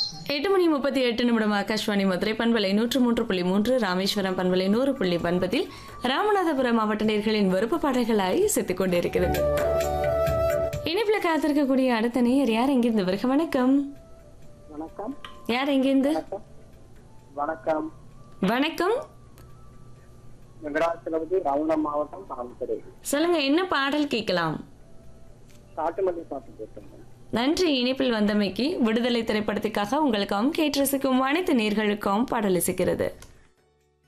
எட்டு மணி முப்பத்தி எட்டு நிமிடம் ஆகாஷ்வாணி மதுரை பண்பலை நூற்று மூன்று புள்ளி மூன்று ராமேஸ்வரம் பண்பலை நூறு புள்ளி ஒன்பதில் ராமநாதபுரம் மாவட்ட நேர்களின் விருப்ப பாடல்களாய் செத்துக் கொண்டிருக்கிறது இனிப்புல காத்திருக்கக்கூடிய அடுத்த நேயர் யார் எங்கிருந்து வருக வணக்கம் வணக்கம் யார் எங்கிருந்து வணக்கம் வணக்கம் வெங்கடாச்சலபதி ராமநாதபுரம் மாவட்டம் பரமத்துறை சொல்லுங்க என்ன பாடல் கேட்கலாம் காட்டுமல்லி பாட்டு பேசுறேன் நன்றி இணைப்பில் வந்தமைக்கு விடுதலை திரைப்படத்துக்காக உங்களுக்கும் கேட்டு ரசிக்கும் அனைத்து நேர்களுக்கும் பாடல் இசைக்கிறது